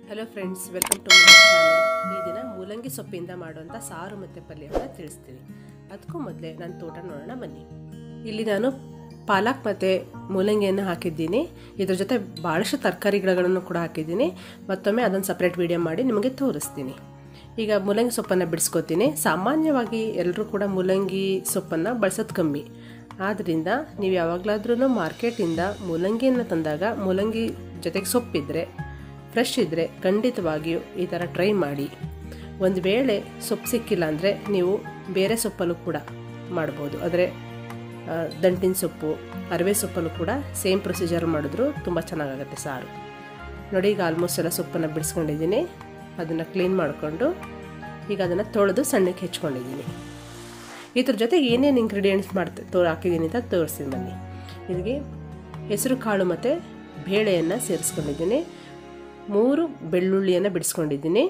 hello friends welcome to my channel ಈ ದಿನ ಮೂಲಂಗಿ ಸೊಪ್ಪಿಂದ ಮಾಡುವಂಥ ಸಾರು ಮತ್ತು ಪಲ್ಯವನ್ನು ತಿಳಿಸ್ತೀನಿ ಅದಕ್ಕೂ ಮೊದಲೇ ನನ್ನ ತೋಟ ನೋಡೋಣ ಬನ್ನಿ ಇಲ್ಲಿ ನಾನು ಪಾಲಕ್ ಮತ್ತು ಮೂಲಂಗಿಯನ್ನು ಹಾಕಿದ್ದೀನಿ ಇದ್ರ ಜೊತೆ ಭಾಳಷ್ಟು ತರಕಾರಿ ಗಿಡಗಳನ್ನು ಕೂಡ ಹಾಕಿದ್ದೀನಿ ಮತ್ತೊಮ್ಮೆ ಅದನ್ನು ಸಪ್ರೇಟ್ ವೀಡಿಯೋ ಮಾಡಿ ನಿಮಗೆ ತೋರಿಸ್ತೀನಿ ಈಗ ಮೂಲಂಗಿ ಸೊಪ್ಪನ್ನು ಬಿಡಿಸ್ಕೊತೀನಿ ಸಾಮಾನ್ಯವಾಗಿ ಎಲ್ಲರೂ ಕೂಡ ಮೂಲಂಗಿ ಸೊಪ್ಪನ್ನು ಬಳಸೋದು ಕಮ್ಮಿ ಆದ್ದರಿಂದ ನೀವು ಯಾವಾಗಲಾದ್ರೂ ಮಾರ್ಕೆಟಿಂದ ಮೂಲಂಗಿಯನ್ನು ತಂದಾಗ ಮೂಲಂಗಿ ಜೊತೆಗೆ ಸೊಪ್ಪಿದ್ರೆ ಫ್ರೆಶ್ ಇದ್ದರೆ ಖಂಡಿತವಾಗಿಯೂ ಈ ಥರ ಟ್ರೈ ಮಾಡಿ ಒಂದು ವೇಳೆ ಸೊಪ್ಪು ಸಿಕ್ಕಿಲ್ಲ ಅಂದರೆ ನೀವು ಬೇರೆ ಸೊಪ್ಪಲ್ಲೂ ಕೂಡ ಮಾಡ್ಬೋದು ಆದರೆ ಆ, ದಂಟಿನ ಸೊಪ್ಪು ಅರವೆ ಸೊಪ್ಪಲ್ಲೂ ಕೂಡ ಸೇಮ್ ಪ್ರೊಸೀಜರ್ ಮಾಡಿದ್ರು ತುಂಬ ಚೆನ್ನಾಗಾಗುತ್ತೆ ಸಾರು ನೋಡಿ ಈಗ ಆಲ್ಮೋಸ್ಟ್ ಎಲ್ಲ ಸೊಪ್ಪನ್ನು ಬಿಡಿಸ್ಕೊಂಡಿದ್ದೀನಿ ಅದನ್ನು ಕ್ಲೀನ್ ಮಾಡಿಕೊಂಡು ಈಗ ಅದನ್ನು ತೊಳೆದು ಸಣ್ಣಕ್ಕೆ ಹೆಚ್ಕೊಂಡಿದ್ದೀನಿ ಇದ್ರ ಜೊತೆಗೆ ಏನೇನು ಇಂಗ್ರೀಡಿಯೆಂಟ್ಸ್ ಮಾಡ್ತೆ ತೋ ಹಾಕಿದ್ದೀನಿ ಅಂತ ತೋರಿಸ್ತೀನಿ ಬನ್ನಿ ಇದಕ್ಕೆ ಹೆಸರು ಕಾಳು ಮತ್ತು ಬೇಳೆಯನ್ನು ಸೇರಿಸ್ಕೊಂಡಿದ್ದೀನಿ ಮೂರು ಬೆಳ್ಳುಳ್ಳಿಯನ್ನು ಬಿಡಿಸ್ಕೊಂಡಿದ್ದೀನಿ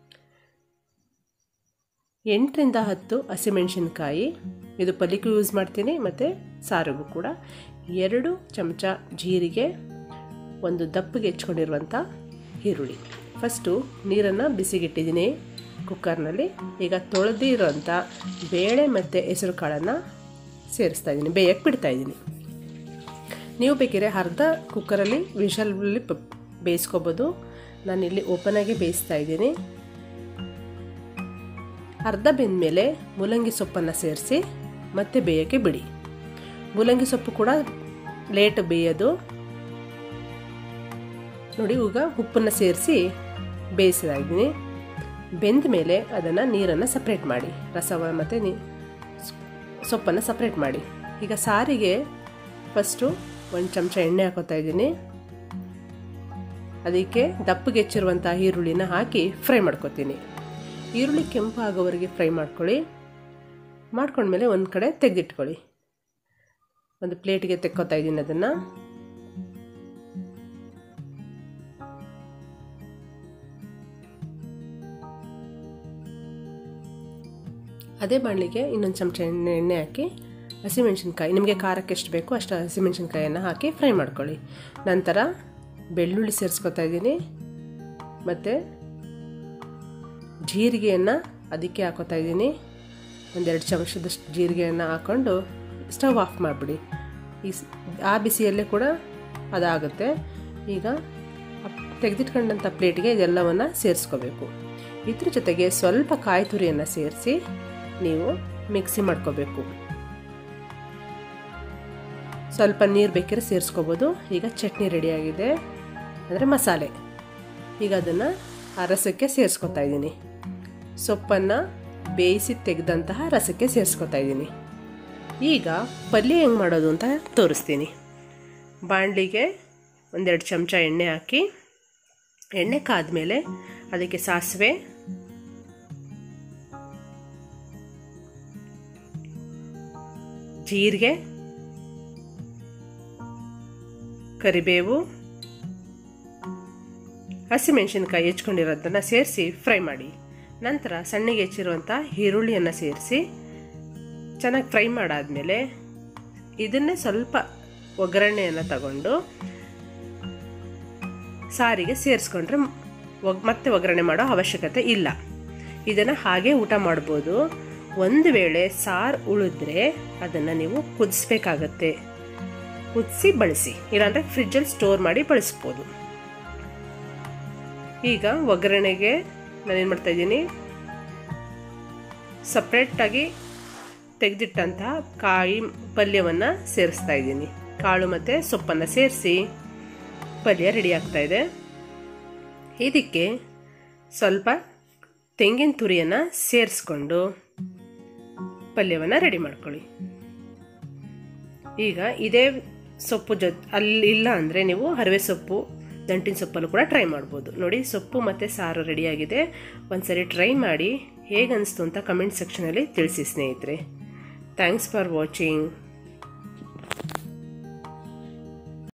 ಎಂಟರಿಂದ ಹತ್ತು ಹಸಿಮೆಣಸಿನ್ಕಾಯಿ ಇದು ಪಲ್ಯಕ್ಕೂ ಯೂಸ್ ಮಾಡ್ತೀನಿ ಮತ್ತು ಸಾರಿಗೂ ಕೂಡ ಎರಡು ಚಮಚ ಜೀರಿಗೆ ಒಂದು ದಪ್ಪಗೆ ಹೆಚ್ಕೊಂಡಿರುವಂಥ ಈರುಳ್ಳಿ ಫಸ್ಟು ನೀರನ್ನು ಬಿಸಿಗಿಟ್ಟಿದ್ದೀನಿ ಕುಕ್ಕರ್ನಲ್ಲಿ ಈಗ ತೊಳೆದಿರೋಂಥ ಬೇಳೆ ಮತ್ತು ಹೆಸರು ಕಾಳನ್ನು ಸೇರಿಸ್ತಾ ಇದ್ದೀನಿ ಬೇಯಕ್ಕೆ ಬಿಡ್ತಾ ಇದ್ದೀನಿ ನೀವು ಬೇಕಿದ್ರೆ ಅರ್ಧ ಕುಕ್ಕರಲ್ಲಿ ವಿಷಲಲ್ಲಿ ಪ ಬೇಯಿಸ್ಕೋಬೋದು ನಾನಿಲ್ಲಿ ಓಪನಾಗಿ ಬೇಯಿಸ್ತಾ ಇದ್ದೀನಿ ಅರ್ಧ ಬೆಂದಮೇಲೆ ಮೂಲಂಗಿ ಸೊಪ್ಪನ್ನು ಸೇರಿಸಿ ಮತ್ತೆ ಬೇಯೋಕ್ಕೆ ಬಿಡಿ ಮೂಲಂಗಿ ಸೊಪ್ಪು ಕೂಡ ಲೇಟ್ ಬೇಯೋದು ನೋಡಿ ಈಗ ಉಪ್ಪನ್ನು ಸೇರಿಸಿ ಬೇಯಿಸಿದಾಗಿದ್ದೀನಿ ಬೆಂದ ಮೇಲೆ ಅದನ್ನು ನೀರನ್ನು ಸಪ್ರೇಟ್ ಮಾಡಿ ರಸವ ಮತ್ತು ನೀ ಸೊಪ್ಪನ್ನು ಸಪ್ರೇಟ್ ಮಾಡಿ ಈಗ ಸಾರಿಗೆ ಫಸ್ಟು ಒಂದು ಚಮಚ ಎಣ್ಣೆ ಹಾಕೋತಾ ಇದ್ದೀನಿ ಅದಕ್ಕೆ ದಪ್ಪಗೆ ಹೆಚ್ಚಿರುವಂಥ ಈರುಳ್ಳಿನ ಹಾಕಿ ಫ್ರೈ ಮಾಡ್ಕೊತೀನಿ ಈರುಳ್ಳಿ ಕೆಂಪು ಆಗೋವರೆಗೆ ಫ್ರೈ ಮಾಡ್ಕೊಳ್ಳಿ ಮಾಡ್ಕೊಂಡ್ಮೇಲೆ ಒಂದು ಕಡೆ ತೆಗೆದಿಟ್ಕೊಳ್ಳಿ ಒಂದು ಪ್ಲೇಟ್ಗೆ ತೆಕ್ಕೋತಾ ಇದ್ದೀನಿ ಅದನ್ನು ಅದೇ ಬಾಣಲಿಗೆ ಇನ್ನೊಂದು ಚಮಚ ಎಣ್ಣೆ ಎಣ್ಣೆ ಹಾಕಿ ಹಸಿಮೆಣ್ಸಿನ್ಕಾಯಿ ನಿಮಗೆ ಖಾರಕ್ಕೆ ಎಷ್ಟು ಬೇಕೋ ಅಷ್ಟು ಹಸಿಮೆಣ್ಸಿನ್ಕಾಯನ್ನು ಹಾಕಿ ಫ್ರೈ ಮಾಡ್ಕೊಳ್ಳಿ ನಂತರ ಬೆಳ್ಳುಳ್ಳಿ ಸೇರಿಸ್ಕೊತಾ ಇದ್ದೀನಿ ಮತ್ತು ಜೀರಿಗೆಯನ್ನು ಅದಕ್ಕೆ ಹಾಕೋತಾ ಇದ್ದೀನಿ ಒಂದೆರಡು ಚಮಚದಷ್ಟು ಜೀರಿಗೆಯನ್ನು ಹಾಕ್ಕೊಂಡು ಸ್ಟವ್ ಆಫ್ ಮಾಡಿಬಿಡಿ ಈ ಸ್- ಆ ಬಿಸಿಯಲ್ಲೇ ಕೂಡ ಅದಾಗುತ್ತೆ ಈಗ ತೆಗೆದಿಟ್ಕೊಂಡಂಥ ಪ್ಲೇಟ್ಗೆ ಇದೆಲ್ಲವನ್ನು ಸೇರಿಸ್ಕೋಬೇಕು ಇದ್ರ ಜೊತೆಗೆ ಸ್ವಲ್ಪ ಕಾಯಿ ತುರಿಯನ್ನು ಸೇರಿಸಿ ನೀವು ಮಿಕ್ಸಿ ಮಾಡ್ಕೋಬೇಕು ಸ್ವಲ್ಪ ನೀರು ಬೇಕಿದ್ರೆ ಸೇರಿಸ್ಕೋಬೋದು ಈಗ ಚಟ್ನಿ ರೆಡಿಯಾಗಿದೆ ಅಂದರೆ ಮಸಾಲೆ ಈಗ ಅದನ್ನು ಆ ರಸಕ್ಕೆ ಸೇರಿಸ್ಕೊತಾ ಇದ್ದೀನಿ ಸೊಪ್ಪನ್ನು ಬೇಯಿಸಿ ತೆಗೆದಂತಹ ರಸಕ್ಕೆ ಸೇರಿಸ್ಕೊತಾ ಇದ್ದೀನಿ ಈಗ ಪಲ್ಯ ಹೆಂಗೆ ಮಾಡೋದು ಅಂತ ತೋರಿಸ್ತೀನಿ ಬಾಣಲಿಗೆ ಒಂದೆರಡು ಚಮಚ ಎಣ್ಣೆ ಹಾಕಿ ಎಣ್ಣೆ ಕಾದ್ಮೇಲೆ ಅದಕ್ಕೆ ಸಾಸಿವೆ ಜೀರಿಗೆ ಕರಿಬೇವು ಹಸಿಮೆಣಸಿನ್ಕಾಯಿ ಹೆಚ್ಕೊಂಡಿರೋದನ್ನು ಸೇರಿಸಿ ಫ್ರೈ ಮಾಡಿ ನಂತರ ಸಣ್ಣಗೆ ಹೆಚ್ಚಿರುವಂಥ ಈರುಳ್ಳಿಯನ್ನು ಸೇರಿಸಿ ಚೆನ್ನಾಗಿ ಫ್ರೈ ಮಾಡಾದಮೇಲೆ ಇದನ್ನೇ ಸ್ವಲ್ಪ ಒಗ್ಗರಣೆಯನ್ನು ತಗೊಂಡು ಸಾರಿಗೆ ಸೇರಿಸ್ಕೊಂಡ್ರೆ ಒಗ್ ಮತ್ತೆ ಒಗ್ಗರಣೆ ಮಾಡೋ ಅವಶ್ಯಕತೆ ಇಲ್ಲ ಇದನ್ನು ಹಾಗೆ ಊಟ ಮಾಡ್ಬೋದು ಒಂದು ವೇಳೆ ಸಾರು ಉಳಿದ್ರೆ ಅದನ್ನು ನೀವು ಕುದಿಸ್ಬೇಕಾಗತ್ತೆ ಕುದಿಸಿ ಬಳಸಿ ಇಲ್ಲಾಂದರೆ ಫ್ರಿಜ್ಜಲ್ಲಿ ಸ್ಟೋರ್ ಮಾಡಿ ಬಳಸ್ಬೋದು ಈಗ ಒಗ್ಗರಣೆಗೆ ನಾನೇನು ಮಾಡ್ತಾ ಇದ್ದೀನಿ ಸಪ್ರೇಟಾಗಿ ತೆಗೆದಿಟ್ಟಂತಹ ಕಾಯಿ ಪಲ್ಯವನ್ನು ಸೇರಿಸ್ತಾ ಇದ್ದೀನಿ ಕಾಳು ಮತ್ತು ಸೊಪ್ಪನ್ನು ಸೇರಿಸಿ ಪಲ್ಯ ರೆಡಿ ಆಗ್ತಾ ಇದೆ ಇದಕ್ಕೆ ಸ್ವಲ್ಪ ತೆಂಗಿನ ತುರಿಯನ್ನು ಸೇರಿಸ್ಕೊಂಡು ಪಲ್ಯವನ್ನು ರೆಡಿ ಮಾಡ್ಕೊಳ್ಳಿ ಈಗ ಇದೇ ಸೊಪ್ಪು ಜೊತೆ ಅಲ್ಲಿ ಇಲ್ಲ ಅಂದರೆ ನೀವು ಹರವೆ ಸೊಪ್ಪು ದಂಟಿನ ಸೊಪ್ಪಲ್ಲೂ ಕೂಡ ಟ್ರೈ ಮಾಡ್ಬೋದು ನೋಡಿ ಸೊಪ್ಪು ಮತ್ತು ಸಾರು ರೆಡಿಯಾಗಿದೆ ಒಂದ್ಸರಿ ಟ್ರೈ ಮಾಡಿ ಹೇಗೆ ಅನಿಸ್ತು ಅಂತ ಕಮೆಂಟ್ ಸೆಕ್ಷನಲ್ಲಿ ತಿಳಿಸಿ ಸ್ನೇಹಿತರೆ ಥ್ಯಾಂಕ್ಸ್ ಫಾರ್ ವಾಚಿಂಗ್